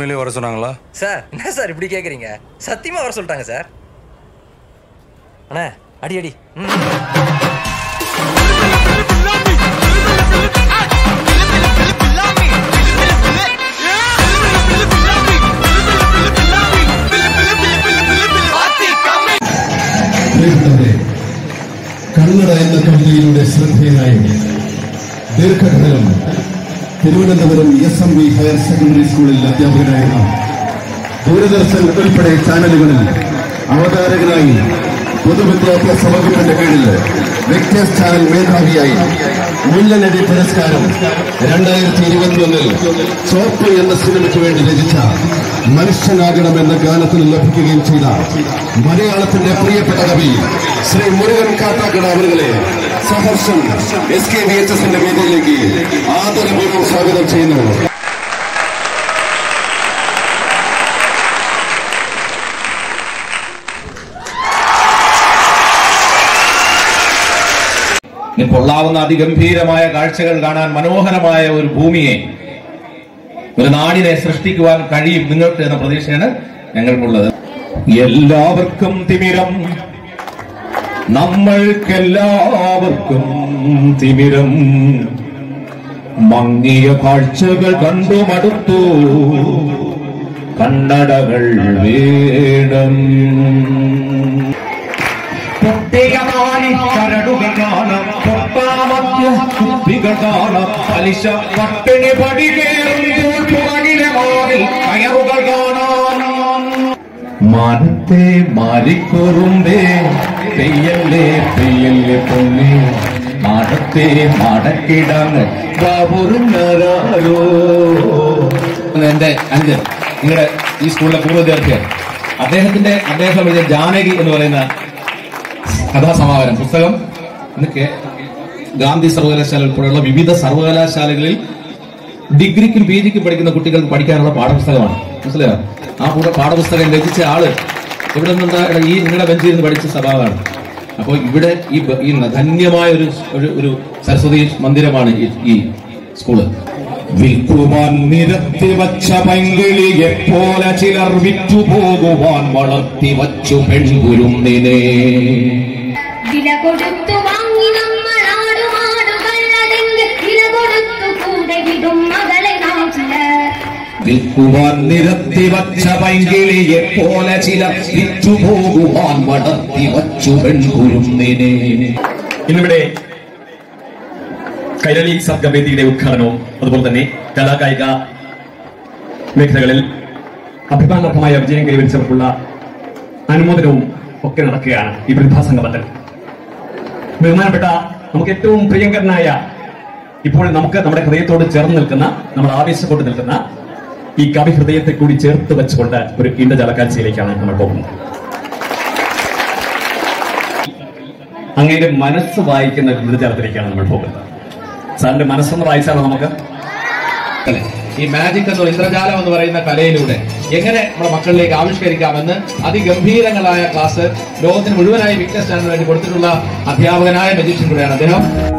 உண்மையிலேயே வர சொன்னாங்களா சார் என்ன சார் இப்படி கேட்குறீங்க சத்தியமா வர சொல்லிட்டாங்க சார் அண்ணா அடி அடி ம். പ്രിയപ്പെട്ടവരെ കണ്ണട എന്ന കവിതയിലൂടെ ശ്രദ്ധേയനായ ദീർഘകാലം Thiruvananthapuram S M V higher secondary സ്കൂളിൽ അധ്യാപകനായിരുന്ന ദൂരദർശൻ ഉൾപ്പെടെ ചാനലുകളിൽ അവതാരകനായി പൊതുവിദ്യാഭ്യാസ വകുപ്പിന്റെ കീഴിൽ വ്യത്യസ്ത ചാനൽ മേധാവിയായി മുല്ലനടി പുരസ്കാരം രണ്ടായിരത്തി ഇരുപത്തിയൊന്നിൽ ചോപ്പ് എന്ന സിനിമയ്ക്ക് വേണ്ടി രചിച്ച മനുഷ്യനാകണം എന്ന ഗാനത്തിൽ ലഭിക്കുകയും ചെയ്ത മലയാളത്തിന്റെ പ്രിയപ്പെട്ട കവി ശ്രീ മുരുകൻ കാട്ടാക്കട അവരുകളെ സഹർഷം എസ് കെ വി എച്ച് എസിന്റെ വേദിയിലേക്ക് ആദരപൂർവ്വം സ്വാഗതം ചെയ്യുന്നു ഇനി കൊള്ളാവുന്ന അതിഗംഭീരമായ കാഴ്ചകൾ കാണാൻ മനോഹരമായ ഒരു ഭൂമിയെ ഒരു നാടിനെ സൃഷ്ടിക്കുവാൻ കഴിയും നിങ്ങൾക്ക് എന്ന പ്രതീക്ഷയാണ് ഞങ്ങൾക്കുള്ളത് എല്ലാവർക്കും തിമിരം നമ്മൾക്കെല്ലാവർക്കും തിമിരം മങ്ങിയ കാഴ്ചകൾ കണ്ടു മടുത്തു കണ്ണടകൾ വേണം പൊട്ടിയമാനി കരടുകൾ കാണാം പൊട്ടാമധ്യ കുപ്പികൾ കാണാം പലിശ പട്ടിണി പടികേറുമ്പോൾ പുറകിലെ മാറിൽ കയറുകൾ കാണാം മാനത്തെ മാറിക്കുറുമ്പേ പെയ്യല്ലേ പെയ്യല്ലേ പൊന്നെ മാടത്തെ മടക്കിടാന്ന് ബാബുറുന്നരാരോ എന്റെ അനുജൻ നിങ്ങളുടെ ഈ സ്കൂളിലെ പൂർവ്വ വിദ്യാർത്ഥിയാണ് അദ്ദേഹത്തിന്റെ അദ്ദേഹം എഴുതിയ ജാനകി എന്ന് പറയുന്ന കഥാസമാഹാരം പുസ്തകം ഇന്ന് കേ- ഗാന്ധി സർവകലാശാല ഉൾപ്പെടെയുള്ള വിവിധ സർവകലാശാലകളിൽ ഡിഗ്രിക്കും പി ജിക്കും പഠിക്കുന്ന കുട്ടികൾക്ക് പഠിക്കാനുള്ള പാഠപുസ്തകമാണ് മനസ്സിലായോ ആ കൂടെ പാഠപുസ്തകം രചിച്ച ആള് ഇവിടെ നിന്നാ ഈ നിങ്ങളുടെ ബെഞ്ചിൽ നിന്ന് പഠിച്ച സഭാവാണ് അപ്പോൾ ഇവിടെ ഈ ബ- ഈ ധന്യമായ ഒരു ഒരു ഒരു സരസ്വതി മന്ദിരമാണ് ഈ ഈ സ്കൂള് വിൽക്കുവാൻ നിരത്തി വച്ച പൈങ്കിളിയെ പോലെ ചിലർ വിറ്റുപോകുവാൻ വളർത്തി വച്ചു പെൺകുരുന്നിനെ വില കൊടുത്തു വാങ്ങി നമ്മൾ ആടുമാടുകളതെങ്കിൽ വില കൊടുത്തു കൂടെ വിടും മകളെ നാം ചിലർ വിൽക്കുവാൻ നിരത്തി വച്ച പൈങ്കിളിയെ പോലെ ചിലർ വിറ്റുപോകുവാൻ വളർത്തി വച്ചു പെൺകുരുന്നിനെ ഇന്നിവിടെ കൈരളി സർഗവേദിയുടെ ഉദ്ഘാടനവും അതുപോലെ തന്നെ കലാകായിക മേഖലകളിൽ അഭിമാനാർഹമായ വിജയം കൈവരിച്ചവർക്കുള്ള അനുമോദനവും ഒക്കെ നടക്കുകയാണ് ഈ പ്രതിഭാസംഗമത്തിൽ ബഹുമാനപ്പെട്ട നമുക്ക് ഏറ്റവും പ്രിയങ്കരനായ ഇപ്പോൾ നമുക്ക് നമ്മുടെ ഹൃദയത്തോട് ചേർന്ന് നിൽക്കുന്ന നമ്മൾ ആവേശപ്പെട്ട് നിൽക്കുന്ന ഈ കവി ഹൃദയത്തെ കൂടി ചേർത്ത് വെച്ചുകൊണ്ട് ഒരു ഇണ്ടജാല കാഴ്ചയിലേക്കാണ് നമ്മൾ പോകുന്നത് അങ്ങയുടെ മനസ്സ് വായിക്കുന്ന ഒരു ഇന്ദ്രജാലത്തിലേക്കാണ് നമ്മൾ പോകുന്നത് സാറിന്റെ മനസ്സൊന്ന് വായിച്ചാലോ നമുക്ക് അല്ലേ? ഈ മാജിക് എന്നോ ഇന്ദ്രജാലം എന്ന് പറയുന്ന കലയിലൂടെ എങ്ങനെ നമ്മുടെ മക്കളിലേക്ക് ആവിഷ്കരിക്കാമെന്ന് അതിഗംഭീരങ്ങളായ ക്ലാസ് ലോകത്തിന് മുഴുവനായി വിക്ടർ സ്റ്റാൻഡിന് വേണ്ടി കൊടുത്തിട്ടുള്ള അധ്യാപകനായ മജീഷ്യൻ കൂടെയാണ് അദ്ദേഹം